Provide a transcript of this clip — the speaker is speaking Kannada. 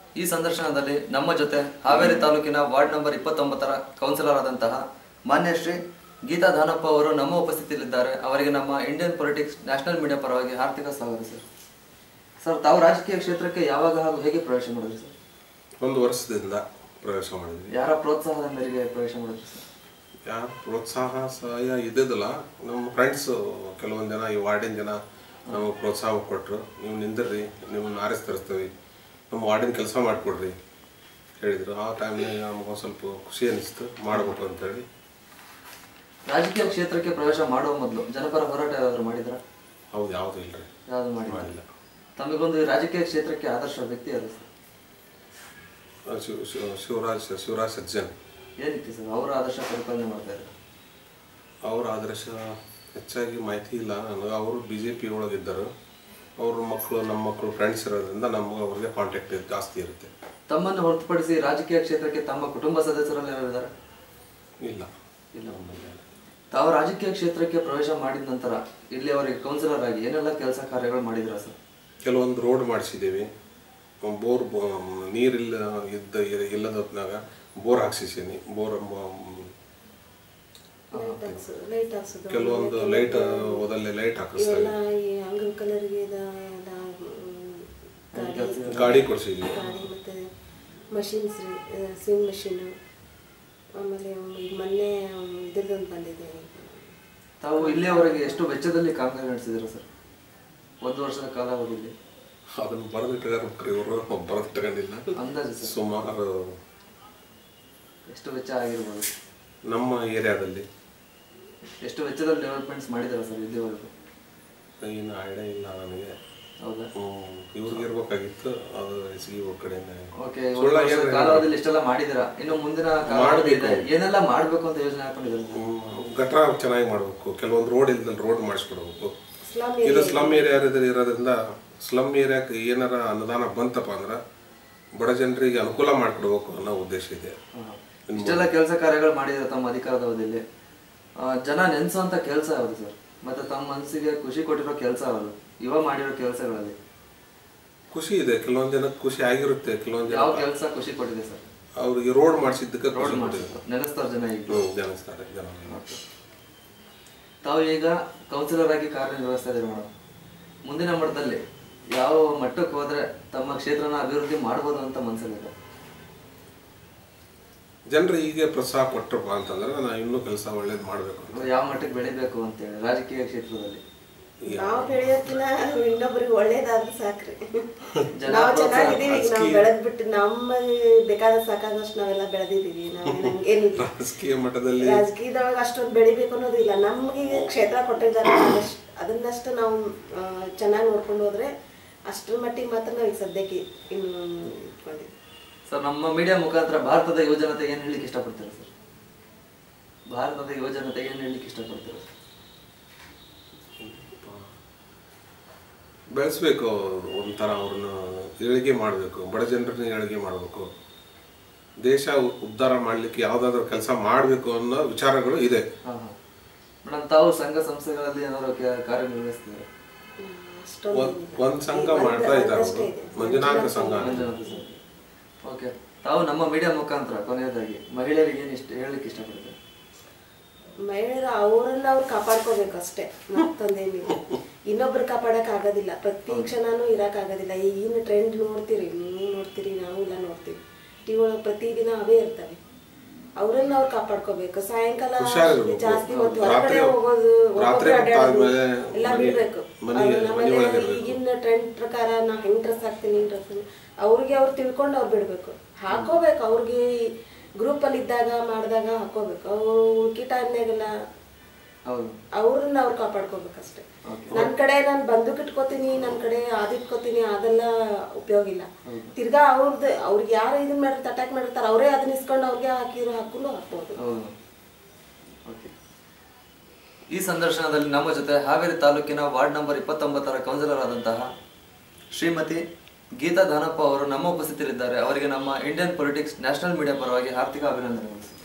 ಈ ಸಂದರ್ಶನದಲ್ಲಿ ನಮ್ಮ ಜೊತೆ ಹಾವೇರಿ ತಾಲೂಕಿನ ವಾರ್ಡ್ ನಂಬರ್ ಇಪ್ಪತ್ತೊಂಬತ್ತರ ಕೌನ್ಸಿಲರ್ ಆದಂತಹ ಮಾನ್ಯ ಶ್ರೀ ಗೀತಾ ದಾನಪ್ಪ ಅವರು ನಮ್ಮ ಉಪಸ್ಥಿತಿಯಲ್ಲಿದ್ದಾರೆ ಅವರಿಗೆ ನಮ್ಮ ಇಂಡಿಯನ್ ಪೊಲಿಟಿಕ್ಸ್ ನ್ಯಾಷನಲ್ ಮೀಡಿಯಾ ಪರವಾಗಿ ಹಾರ್ದಿಕ ಸ್ವಾಗತ ಸರ್ ಸರ್ ತಾವು ರಾಜಕೀಯ ಕ್ಷೇತ್ರಕ್ಕೆ ಯಾವಾಗ ಹಾಗೂ ಹೇಗೆ ಪ್ರವೇಶ ಮಾಡಿದ್ರಿ ಸರ್ ಒಂದು ವರ್ಷದಿಂದ ಪ್ರವೇಶ ಮಾಡಿದ್ವಿ ಯಾರ ಪ್ರೋತ್ಸಾಹದ ಮೇರೆಗೆ ಪ್ರವೇಶ ಮಾಡಿದ್ರಿ ಸರ್ ಯಾರ ಪ್ರೋತ್ಸಾಹ ಸಹಾಯ ಇದ್ದಿದ್ದಿಲ್ಲ ನಮ್ಮ ಫ್ರೆಂಡ್ಸ್ ಕೆಲವೊಂದು ಜನ ಈ ವಾರ್ಡಿನ ಜನ ನಮಗೆ ಪ್ರೋತ್ಸಾಹ ಕೊಟ್ಟರು ನೀವು ನಿಂದಿರ್ರಿ ನಿಮ್ಮನ್ನ ಆರಿಸಿ ತರಿಸ್ತೀವಿ ನಮ್ಮ ವಾರ್ಡಿನ ಕೆಲಸ ಮಾಡಿಕೊಡ್ರಿ ಹೇಳಿದರು ಆ ಟೈಮ್ನಾಗ ನಮಗೊಂದು ಸ್ವಲ್ಪ ಖುಷಿ ಅನಿಸ್ತು ಮಾಡಬೇಕು ಅಂತೇಳಿ ರಾಜಕೀಯ ಕ್ಷೇತ್ರಕ್ಕೆ ಪ್ರವೇಶ ಮಾಡುವ ಮೊದಲು ಜನಪರ ಹೋರಾಟ ಯಾರಾದರೂ ಮಾಡಿದ್ರ ಹೌದು ಯಾವುದು ಇಲ್ಲರಿ ಯಾವ್ದು ಮಾಡಿಲ್ಲ ಮಾಡಿಲ್ಲ ತಮಗೊಂದು ಈ ರಾಜಕೀಯ ಕ್ಷೇತ್ರಕ್ಕೆ ಆದರ್ಶ ವ್ಯಕ್ತಿ ಯಾರು ಸರ್ ಶಿವ ಶಿವ- ಶಿವರಾಜ್ ಶಿವರಾಜ್ ಸಜ್ಜನ್ ಏನಿತ್ತು ಸರ್ ಅವರ ಆದರ್ಶ ಪರಿಪಾಲನೆ ಮಾಡ್ತಾ ಇದ್ದಾರೆ ಅವರ ಆದರ್ಶ ಹೆಚ್ಚಾಗಿ ಮಾಹಿತಿ ಇಲ್ಲ ನನಗೆ ಅವರು ಬಿ ಜೆ ಪಿ ಒಳಗಿದ್ದರು ಅವ್ರ ಮಕ್ಕಳು ನಮ್ಮ ಮಕ್ಕಳು ಫ್ರೆಂಡ್ಸ್ ಇರೋದ್ರಿಂದ ನಮ್ಗೆ ಅವ್ರಿಗೆ ಕಾಂಟ್ಯಾಕ್ಟ್ ಜಾಸ್ತಿ ಇರುತ್ತೆ ತಮ್ಮನ್ನು ಹೊರತುಪಡಿಸಿ ರಾಜಕೀಯ ಕ್ಷೇತ್ರಕ್ಕೆ ತಮ್ಮ ಕುಟುಂಬ ಸದಸ್ಯರಲ್ಲಿ ಯಾರಿದ್ದಾರೆ ಇಲ್ಲ ಇಲ್ಲ ತಾವು ರಾಜಕೀಯ ಕ್ಷೇತ್ರಕ್ಕೆ ಪ್ರವೇಶ ಮಾಡಿದ ನಂತರ ಇಲ್ಲಿ ಅವರಿಗೆ ಕೌನ್ಸಿಲರ್ ಆಗಿ ಏನೆಲ್ಲ ಕೆಲಸ ಕಾರ್ಯಗಳು ಮಾಡಿದ್ರ ಸರ್ ಕೆಲವೊಂದು ರೋಡ್ ಮಾಡಿಸಿದ್ದೀವಿ ಬೋರ್ ನೀರಿಲ್ಲ ಇದ್ದ ಇಲ್ಲದ ಹೊತ್ನಾಗ ಬೋರ್ ಹಾಕ್ಸಿಸೀನಿ ಬೋರ್ ಲೈಟ್ ಹಾಕ್ಸೋದು ಕೆಲವೊಂದು ಲೈಟ್ ಹೋದಲ್ಲಿ ಲೈಟ್ ಹಾಕಿಸ್ತಾರೆ ಇವೆಲ್ಲ ಈ ಅಂಗಲ್ ಕಲರ್ಗೆ ಗಾಡಿ ಗಾಡಿ ಕೊಡ್ಸಿದ್ವಿ ಗಾಡಿ ಮತ್ತೆ ಮಷಿನ್ಸ್ ರೀ ಸ್ವಿಂಗ್ ಮಷೀನು ಆಮೇಲೆ ಈಗ ಮೊನ್ನೆ ಇದ್ರದ್ದೊಂದು ಬಂದಿದೆ ತಾವು ಇಲ್ಲಿಯವರೆಗೆ ಎಷ್ಟು ವೆಚ್ಚದಲ್ಲಿ ಕಾಮಗಾರಿ ನಡೆಸಿದಿರ ಸರ್ ಒಂದು ವರ್ಷದ ಕಾಲಾವಧಿಯಲ್ಲಿ ಅದನ್ನು ಬರೆದಿಟ್ಟಾರೆ ಇವರು ಬರೆದಿಟ್ಕೊಂಡಿಲ್ಲ ಅಂದಾಜು ಸರ್ ಸುಮಾರು ಎಷ್ಟು ವೆಚ್ಚ ಆಗಿರ್ಬೋದು ನಮ್ಮ ಏರಿಯಾದಲ್ಲಿ ಎಷ್ಟು ವೆಚ್ಚದಲ್ಲಿ ಡೆವಲಪ್ಮೆಂಟ್ಸ್ ಮಾಡಿದಾರ ಸರ್ ಇಲ್ಲಿವರೆಗೂ ಏನು ಐಡಿಯಾ ಇಲ್ಲ ನನಗೆ ಹೌದಾ ಹ್ಮ್, ಇವ್ರಿಗೆ ಇರ್ಬೇಕಾಗಿತ್ತು ಅದು ಸಿ ಇ ಕಡೆಯಿಂದ ಓಕೆ ಸುಳ್ಳ ಏನ್ ಕಾಲಾವಧಿಯಲ್ಲಿ ಇಷ್ಟೆಲ್ಲ ಮಾಡಿದಿರ ಇನ್ನು ಮುಂದಿನ ಕಾಲಾವಧಿ ಇದೆ ಏನೆಲ್ಲ ಮಾಡ್ಬೇಕು ಅಂತ ಯೋಜನೆ ಹಾಕೊಂಡಿದ್ದಾರೆ ಸರ್? ಹ್ಮ್, ಗಟ್ರ ಚೆನ್ನಾಗಿ ಮಾಡಬೇಕು ಕೆಲವೊಂದು ರೋಡ್ ಇಲ್ದಲ್ಲಿ ರೋಡ್ ಮಾಡಿಸ್ಕೊಡ್ಬೇಕು ಸ್ಲಮ್ ಇದು ಸ್ಲಮ್ ಏರಿಯಾ ಇರೋದ್ರಿಂದ ಸ್ಲಮ್ ಏರಿಯಾಕ್ಕೆ ಏನಾರ ಅನುದಾನ ಬಂತಪ್ಪ ಅಂದ್ರೆ ಬಡ ಜನರಿಗೆ ಅನುಕೂಲ ಮಾಡಿಕೊಡ್ಬೇಕು ಅನ್ನೋ ಉದ್ದೇಶ ಇದೆ ಹಾ. ಇಷ್ಟೆಲ್ಲ ಕೆಲಸ ಕಾರ್ಯಗಳು ಮಾಡಿದ್ರೆ ತಮ್ಮ ಅಧಿಕಾರದ ಅವಧಿಯಲ್ಲಿ ಆ, ಜನ ನೆನ್ಸೋಂತ ಕೆಲಸ ಯಾವುದು ಸರ್ ಮತ್ತೆ ತಮ್ಮ ಮನಸ್ಸಿಗೆ ಖುಷಿ ಕೊಟ್ಟಿರೋ ಕೆಲಸ ಯಾವುದು ಇವ ಮಾಡಿರೋ ಕೆಲಸಗಳಲ್ಲಿ ಖುಷಿ ಇದೆ ಕೆಲವೊಂದು ಜನಕ್ಕೆ ಖುಷಿ ಆಗಿರುತ್ತೆ ಕೆಲವೊಂದು ಜನ ಯಾವ ಕೆಲಸ ಖುಷಿ ಕೊಟ್ಟಿದೆ ಸರ್ ಅವ್ರಿಗೆ ರೋಡ್ ಮಾಡಿಸಿದ್ದಕ್ಕೆ ರೋಡ್ ಖುಷಿ ಮಾಡಿದ್ರು ಕೊಟ್ಟಿದೆ ನೆನೆಸ್ತಾರ ಜನ ಈಗ ಹ್ಮ್, ಜನಿಸ್ತಾರೆ ಜನ ತಾವು ಈಗ ಕೌನ್ಸಿಲರ್ ಆಗಿ ಕಾರ್ಯನಿರ್ವಹಿಸ್ತಾ ಇದ್ದೀರಿ ಮೇಡಮ್ ಮುಂದಿನ ಮಟ್ಟದಲ್ಲಿ ಯಾವ ಮಟ್ಟಕ್ಕೆ ಹೋದ್ರೆ ತಮ್ಮ ಕ್ಷೇತ್ರನ ಅಭಿವೃದ್ಧಿ ಮಾಡ್ಬೋದು ಅಂತ ಮನಸ್ಸಲ್ಲಿದೆ ಜನರು ಹೀಗೆ ಪ್ರೋತ್ಸಾಹ ಕೊಟ್ಟರಪ್ಪ ಅಂತಂದ್ರೆ ನಾನು ಇನ್ನೂ ಕೆಲಸ ಒಳ್ಳೇದು ಮಾಡಬೇಕು ಅಂತ ಯಾವ ಮಟ್ಟಕ್ಕೆ ಬೆಳಿಬೇಕು ಅಂತೇಳಿ ರಾಜಕೀಯ ಕ್ಷೇತ್ರದಲ್ಲಿ ನಾವು ಬೆಳೆಯೋಕಿನ ಇನ್ನೊಬ್ರಿಗೆ ಒಳ್ಳೇದಾದ್ರೆ ಸಾಕ್ರಿ ಜನ ನಾವು ಪ್ರೋತ್ಸಾಹ- ಚೆನ್ನಾಗಿದ್ದೀವಿ ಈಗ ನಾವು ಬೆಳೆದ್ಬಿಟ್ಟು ನಮಗೆ ಬೇಕಾದ ಸಾಕಾದಷ್ಟು ನಾವೆಲ್ಲ ಬೆಳೆದಿದ್ದೀವಿ ನಾವು ನಮ್ಗೇನಿಲ್ಲ ರಾಜಕೀಯ ಮಟ್ಟದಲ್ಲಿ ರಾಜಕೀಯದೊಳಗೆ ಅಷ್ಟೊಂದು ಬೆಳಿಬೇಕು ಅನ್ನೋದು ಇಲ್ಲ ನಮಗೆ ಕ್ಷೇತ್ರ ಕೊಟ್ಟಿದ್ದಾರೆ ಅದಷ್ಟು ಅದನ್ನಷ್ಟು ನಾವು ಚೆನ್ನಾಗಿ ನೋಡ್ಕೊಂಡು ಹೋದ್ರೆ ಅಷ್ಟರ ಮಟ್ಟಿಗೆ ಮಾತ್ರ ನಾವು ಈಗ ಸದ್ಯಕ್ಕೆ ಇನ್ನು ಇಟ್ಕೊಂಡಿದ್ದೀವಿ ಸರ್ ನಮ್ಮ ಮೀಡಿಯಾ ಮುಖಾಂತರ ಭಾರತದ ಯುವಜನತೆ ಏನು ಹೇಳಲಿಕ್ಕೆ ಇಷ್ಟಪಡ್ತೀರಾ ಸರ್ ಭಾರತದ ಯುವಜನತೆ ಏನು ಹೇಳಲಿಕ್ಕೆ ಇಷ್ಟಪಡ್ತೀರಾ ಸರ್ ಬೆಳೆಸ್ಬೇಕು ಒಂಥರ ಅವ್ರನ್ನ ಏಳಿಗೆ ಮಾಡಬೇಕು ಬಡ ಜನರನ್ನ ಏಳಿಗೆ ಮಾಡಬೇಕು ದೇಶ ಉ- ಉದ್ಧಾರ ಮಾಡಲಿಕ್ಕೆ ಯಾವುದಾದ್ರೂ ಕೆಲಸ ಮಾಡಬೇಕು ಅನ್ನೋ ವಿಚಾರಗಳು ಇದೆ ಹಾಂ ಹಾಂ ಮೇಡಮ್ ತಾವು ಸಂಘ ಸಂಸ್ಥೆಗಳಲ್ಲಿ ಏನಾದ್ರು ಕೆ- ಕಾರ್ಯನಿರ್ವಹಿಸ್ತಿದ್ದಾರೆ ಅಷ್ಟೊಂದು ಒಂದ್ ಒಂದ್ ಸಂಘ ಮಾಡ್ತಾ ಇದ್ದಾರೆ ಅವರು ಮಂಜುನಾಥ ಸಂಘ ಅಂತ. ಓಕೆ ತಾವು ನಮ್ಮ ಮೀಡಿಯಾ ಮುಖಾಂತರ ಕೊನೆಯದಾಗಿ ಮಹಿಳೆಯರಿಗೆ ಏನು ಇಷ್ಟ ಹೇಳಲಿಕ್ಕೆ ಇಷ್ಟಪಡ್ತಾರೆ ಮಹಿಳೆಯರು ಅವರನ್ನ ಅವ್ರು ಕಾಪಾಡ್ಕೋಬೇಕು ಅಷ್ಟೇ ಮತ್ತೊಂದೇನಿಲ್ಲ ಇನ್ನೊಬ್ರು ಕಾಪಾಡಕ್ ಆಗೋದಿಲ್ಲ ಪ್ರತಿ ಕ್ಷಣನೂ ಇರಕ್ ಆಗೋದಿಲ್ಲ ಈಗಿನ ಟ್ರೆಂಡ್ ನೋಡ್ತೀರಿ ನೀವು ನೋಡ್ತೀರಿ ನಾವು ಇಲ್ಲ ನೋಡ್ತೀವಿ ಟಿವಿ ಒಳಗೆ ಪ್ರತಿದಿನ ಅವೇ ಇರ್ತವೆ ಅವ್ರನ್ನ ಅವ್ರು ಕಾಪಾಡ್ಕೋಬೇಕು ಸಾಯಂಕಾಲ ಹುಷಾರಿರ್ಬೇಕು. ಜಾಸ್ತಿ ಹೊತ್ತು ಹೊರಗಡೆ ರಾತ್ರಿ- ಹೋಗೋದು ರಾತ್ರಿ ಒಬ್ಬೊಬ್ರು ಅಡ್ಡಾಡೋದು ಹೊತ್ತಾದ್ಮೇಲೆ ಎಲ್ಲ ಮನೆ- ಬಿಡ್ಬೇಕು ಮನೆ- ಅದು ಮನೆ ಆಮೇಲೆ ಒಳಗಿರ್ಬೇಕು. ಈಗಿನ ಟ್ರೆಂಡ್ ಪ್ರಕಾರ ನಾ ಹೆಂಗ್ ಡ್ರೆಸ್ ಹಾಕ್ತೀನಿ ಡ್ರೆಸ್ ಅವ್ರಿಗೆ ಅವ್ರು ತಿಳ್ಕೊಂಡು ಅವ್ರು ಬಿಡ್ಬೇಕು ಹಾಕೋಬೇಕು ಅವ್ರಿಗೆ ಗ್ರೂಪ್ ಅಲ್ಲಿ ಇದ್ದಾಗ ಮಾಡಿದಾಗ ಹಾಕೋಬೇಕು ಅವ್ರು ಉಳ್ಕಿ ಟೈಮ್ನಾಗೆಲ್ಲ ಹೌದು ಅವ್ರನ್ನ ಅವ್ರು ಕಾಪಾಡ್ಕೋಬೇಕಷ್ಟೇ ನನ್ ಕಡೆ ನಾನು ಬಂದೂಕ್ ಇಟ್ಕೋತೀನಿ ನನ್ ಕಡೆ ಅದ್ ಇಟ್ಕೋತೀನಿ ಅದೆಲ್ಲ ಉಪಯೋಗ ಇಲ್ಲ ತಿರ್ಗಾ ಅವ್ರದ್ದು ಅವ್ರಿಗೆ ಯಾರು ಇದನ್ನ ಮಾಡಿರ್ತಾರೆ ಅಟ್ಯಾಕ್ ಮಾಡಿರ್ತಾರೆ ಅವರೇ ಅದನ್ನ ಇಸ್ಕೊಂಡು ಅವ್ರಿಗೆ ಹಾಕಿರೋ ಹಾಕೊಂಡು ಹಾಕ್ಬೋದು ಹೌದು ಓಕೆ ಈ ಸಂದರ್ಶನದಲ್ಲಿ ನಮ್ಮ ಜೊತೆ ಹಾವೇರಿ ತಾಲೂಕಿನ ವಾರ್ಡ್ ನಂಬರ್ ಇಪ್ಪತ್ತೊಂಬತ್ತರ ಕೌನ್ಸಿಲರ್ ಆದಂತಹ ಶ್ರೀಮತಿ ಗೀತಾ ದಾನಪ್ಪ ಅವರು ನಮ್ಮ ಉಪಸ್ಥಿತಿಯಲ್ಲಿದ್ದಾರೆ ಅವರಿಗೆ ನಮ್ಮ ಇಂಡಿಯನ್ ಪೊಲಿಟಿಕ್ಸ್ ನ್ಯಾಷನಲ್ ಮೀಡಿಯಾ ಪರವಾಗಿ ಹಾರ್ದಿಕ ಅಭಿನಂದನೆಗಳು